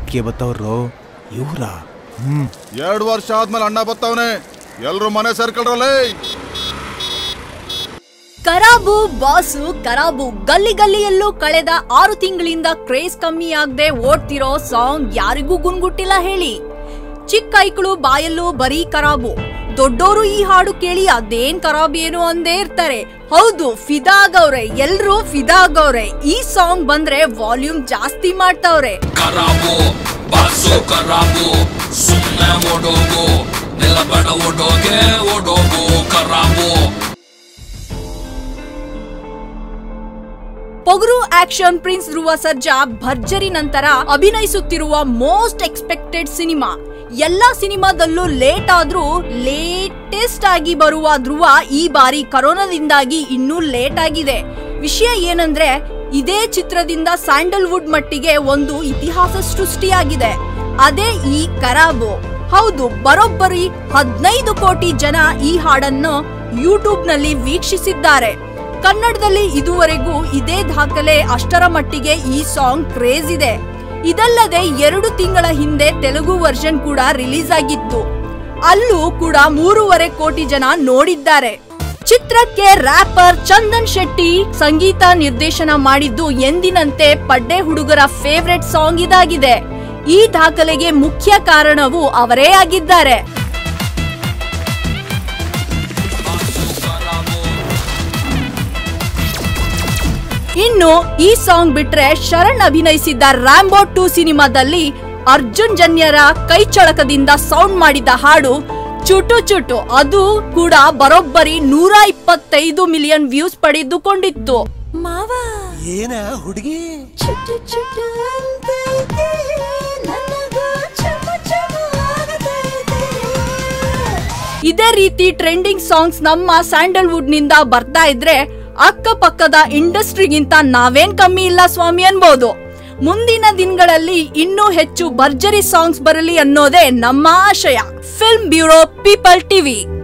ಅಕ್ಕಿ ಬತ್ತವ್ರು ಇವ್ರ ಹ್ಮ್ ಎರಡು ವರ್ಷ ಆದ್ಮೇಲೆ ಅಣ್ಣ ಬತ್ತವನೆ ಎಲ್ರು ಮನೆ ಸೇರ್ಕೊಳ್ರಲ್ಲೇ ಕರಾಬು ಬಾಸು ಕರಾಬು ಗಲ್ಲಿ ಗಲ್ಲಿಯಲ್ಲೂ ಕಳೆದ ಆರು ತಿಂಗಳಿಂದ ಕ್ರೇಜ್ ಕಮ್ಮಿ ಆಗದೆ ಓಡ್ತಿರೋ ಸಾಂಗ್ ಯಾರಿಗೂ ಗುನ್ಗುಟ್ಟಿಲ್ಲ ಹೇಳಿ ಚಿಕ್ಕ ಐಕ್ಳು ಬಾಯಲ್ಲೂ ಬರೀ ಕರಾಬು ದೊಡ್ಡೋರು ಈ ಹಾಡು ಕೇಳಿ ಅದೇನ್ ಕರಾಬ್ ಏನು ಅಂದೇ ಇರ್ತಾರೆ ಹೌದು ಫಿದಾ ಆಗವ್ರೆ ಎಲ್ರೂ ಫಿದಾ ಆಗವ್ರೆ ಈ ಸಾಂಗ್ ಬಂದ್ರೆ ವಾಲ್ಯೂಮ್ ಜಾಸ್ತಿ ಮಾಡ್ತಾವ್ರೆ ಕರಾಬು ಬಾಸು ಕರಾಬು ಸುಮ್ಮನೆ ಓಡೋಗು ನಿಲ್ಲಬೇಡ ಓಡೋಗೆ ಓಡೋಗು ಕರಾಬು ಪೊಗರು ಆಕ್ಷನ್ ಪ್ರಿನ್ಸ್ ಧ್ರುವ ಸರ್ಜಾ ಭರ್ಜರಿ ನಂತರ ಅಭಿನಯಿಸುತ್ತಿರುವ ಮೋಸ್ಟ್ ಎಕ್ಸ್ಪೆಕ್ಟೆಡ್ ಸಿನಿಮಾ ಎಲ್ಲಾ ಸಿನಿಮಾದಲ್ಲೂ ಲೇಟ್ ಆದ್ರೂ ಲೇಟೆಸ್ಟ್ ಆಗಿ ಬರುವ ಧ್ರುವ ಈ ಬಾರಿ ಕರೋನಾದಿಂದಾಗಿ ಇನ್ನೂ ಲೇಟ್ ಆಗಿದೆ ವಿಷಯ ಏನಂದ್ರೆ ಇದೇ ಚಿತ್ರದಿಂದ ಸ್ಯಾಂಡಲ್ವುಡ್ ಮಟ್ಟಿಗೆ ಒಂದು ಇತಿಹಾಸ ಸೃಷ್ಟಿಯಾಗಿದೆ ಅದೇ ಈ ಕರಾಬು ಹೌದು ಬರೋಬ್ಬರಿ ಹದಿನೈದು ಕೋಟಿ ಜನ ಈ ಹಾಡನ್ನು ಯೂಟ್ಯೂಬ್ ನಲ್ಲಿ ವೀಕ್ಷಿಸಿದ್ದಾರೆ ಕನ್ನಡದಲ್ಲಿ ಇದುವರೆಗೂ ಇದೇ ದಾಖಲೆ ಅಷ್ಟರ ಮಟ್ಟಿಗೆ ಈ ಸಾಂಗ್ ಕ್ರೇಜ್ ಇದೆ ಇದಲ್ಲದೆ ಎರಡು ತಿಂಗಳ ಹಿಂದೆ ತೆಲುಗು ವರ್ಷನ್ ಕೂಡ ರಿಲೀಸ್ ಆಗಿತ್ತು ಅಲ್ಲೂ ಕೂಡ ಮೂರುವರೆ ಕೋಟಿ ಜನ ನೋಡಿದ್ದಾರೆ ಚಿತ್ರಕ್ಕೆ ರ್ಯಾಪರ್ ಚಂದನ್ ಶೆಟ್ಟಿ ಸಂಗೀತ ನಿರ್ದೇಶನ ಮಾಡಿದ್ದು ಎಂದಿನಂತೆ ಪಡ್ಡೆ ಹುಡುಗರ ಫೇವ್ರೆಟ್ ಸಾಂಗ್ ಇದಾಗಿದೆ ಈ ದಾಖಲೆಗೆ ಮುಖ್ಯ ಕಾರಣವು ಅವರೇ ಆಗಿದ್ದಾರೆ ಇನ್ನು ಈ ಸಾಂಗ್ ಬಿಟ್ರೆ ಶರಣ್ ಅಭಿನಯಿಸಿದ್ದ ರ್ಯಾಂಬೋ ಟೂ ಸಿನಿಮಾದಲ್ಲಿ ಅರ್ಜುನ್ ಜನ್ಯರ ಕೈ ಚಳಕದಿಂದ ಸೌಂಡ್ ಮಾಡಿದ ಹಾಡು ಚುಟು ಚುಟು ಅದು ಕೂಡ ಬರೋಬ್ಬರಿ ನೂರ ಇಪ್ಪತ್ತೈದು ಮಿಲಿಯನ್ ವ್ಯೂಸ್ ಪಡೆದುಕೊಂಡಿತ್ತು ಮಾವ ಏನ ಹುಡುಗಿ ಚುಟ್ಟು ಚುಟ್ಟು ಅಂತೈತೆ ನನಗೂ ಚಮ ಚಮ ಆಗತೈತೆ ಇದೇ ರೀತಿ ಟ್ರೆಂಡಿಂಗ್ ಸಾಂಗ್ಸ್ ನಮ್ಮ ಸ್ಯಾಂಡಲ್ವುಡ್ ನಿಂದ ಬರ್ತಾ ಇದ್ರೆ ಅಕ್ಕಪಕ್ಕದ ಇಂಡಸ್ಟ್ರಿಗಿಂತ ನಾವೇನ್ ಕಮ್ಮಿ ಇಲ್ಲ ಸ್ವಾಮಿ ಅನ್ಬೋದು ಮುಂದಿನ ದಿನಗಳಲ್ಲಿ ಇನ್ನೂ ಹೆಚ್ಚು ಭರ್ಜರಿ ಸಾಂಗ್ಸ್ ಬರಲಿ ಅನ್ನೋದೇ ನಮ್ಮ ಆಶಯ ಫಿಲ್ಮ್ ಬ್ಯೂರೋ ಪೀಪಲ್ ಟಿವಿ